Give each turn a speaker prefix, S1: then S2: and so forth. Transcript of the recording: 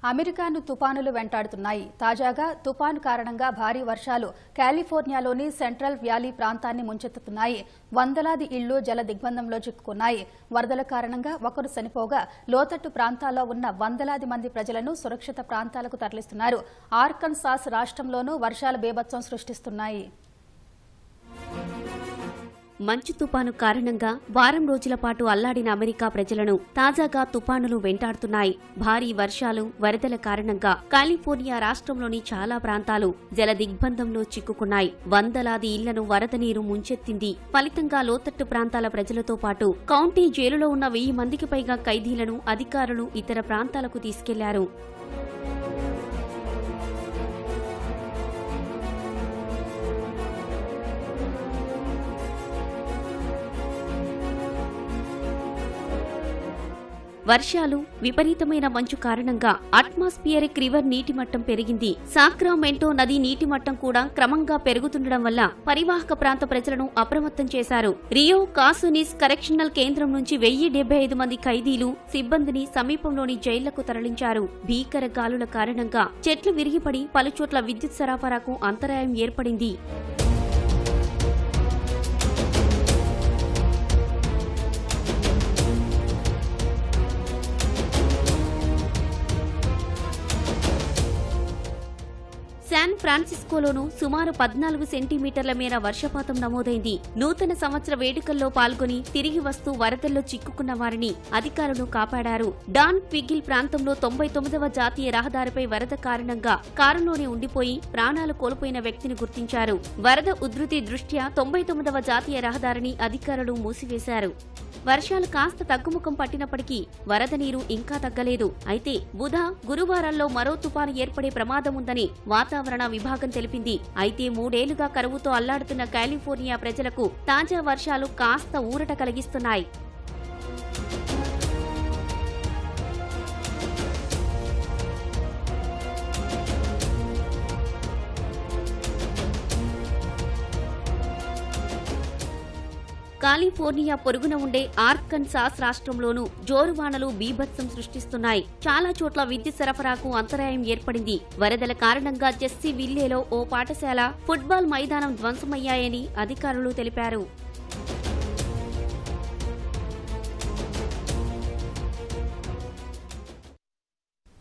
S1: అమెరికాను తుపానులు వెంటాడుతున్నాయి తాజాగా తుపాను కారణంగా భారీ వర్షాలు కాలిఫోర్నియాలోని సెంట్రల్ వ్యాలీ ప్రాంతాన్ని ముంచెత్తుతున్నాయి వందలాది ఇళ్లు జల దిగ్బంధంలో చిక్కుకున్నాయి వరదల కారణంగా ఒకరు చనిపోగా లోతట్టు ప్రాంతాల్లో ఉన్న వందలాది మంది ప్రజలను సురక్షిత ప్రాంతాలకు తరలిస్తున్నారు ఆర్కన్సాస్ రాష్ట్రంలోనూ వర్షాలు బేభత్సం సృష్టిస్తున్నాయి
S2: మంచు తుపాను కారణంగా వారం రోజుల పాటు అల్లాడిన అమెరికా ప్రజలను తాజాగా తుపానులు వెంటాడుతున్నాయి భారీ వర్షాలు వరదల కారణంగా కాలిఫోర్నియా రాష్ట్రంలోని చాలా ప్రాంతాలు జల దిగ్బంధంలో చిక్కుకున్నాయి వందలాది ఇళ్లను వరద నీరు ముంచెత్తింది ఫలితంగా లోతట్టు ప్రాంతాల ప్రజలతో పాటు కౌంటీ జైలులో ఉన్న వెయ్యి మందికి పైగా ఖైదీలను అధికారులు ఇతర ప్రాంతాలకు తీసుకెళ్లారు వర్షాలు విపరీతమైన మంచు కారణంగా అట్మాస్ఫియరిక్ రివర్ నీటి మట్టం పెరిగింది సాక్రామెంటో నది నీటి మట్టం కూడా క్రమంగా పెరుగుతుండడం వల్ల పరివాహక ప్రాంత ప్రజలను అప్రమత్తం చేశారు రియో కాసునిస్ కరెక్షనల్ కేంద్రం నుంచి వెయ్యి డెబ్బై ఐదు మంది ఖైదీలు సిబ్బందిని సమీపంలోని జైళ్లకు తరలించారు భీకర గాలుల కారణంగా చెట్లు విరిగిపడి పలుచోట్ల విద్యుత్ సరఫరాకు అంతరాయం ఏర్పడింది శాన్ ఫ్రాన్సిస్కోలోనూ సుమారు పద్నాలుగు సెంటీమీటర్ల మేర వర్షపాతం నమోదైంది నూతన సంవత్సర వేడుకల్లో పాల్గొని తిరిగి వస్తూ వరదల్లో చిక్కుకున్న వారిని అధికారులు కాపాడారు డాన్ క్విగిల్ ప్రాంతంలో తొంభై తొమ్మిదవ జాతీయ రహదారిపై వరద కారణంగా కారులోనే ఉండిపోయి ప్రాణాలు కోల్పోయిన వ్యక్తిని గుర్తించారు వరద ఉధృతి దృష్ట్యా తొంభై తొమ్మిదవ జాతీయ రహదారిని అధికారులు మూసివేశారు వర్షాలు కాస్త తగ్గుముఖం పట్టినప్పటికీ వరద నీరు ఇంకా తగ్గలేదు అయితే బుధ గురువారాల్లో మరో తుపాను ఏర్పడే ప్రమాదం ఉందని వాతావరణ విభాగం తెలిపింది అయితే మూడేళ్లుగా కరువుతో అల్లాడుతున్న కాలిఫోర్నియా ప్రజలకు తాజా వర్షాలు కాస్త ఊరట కలిగిస్తున్నాయి కాలిఫోర్నియా పొరుగున ఉండే ఆర్కన్సాస్ రాష్ట్రంలోనూ జోరువానలు బీభత్సం సృష్టిస్తున్నాయి చాలా చోట్ల విద్యుత్ సరఫరాకు అంతరాయం ఏర్పడింది వరదల కారణంగా జెస్సీ విల్లేలో ఓ పాఠశాల ఫుట్బాల్ మైదానం ధ్వంసమయ్యాయని అధికారులు తెలిపారు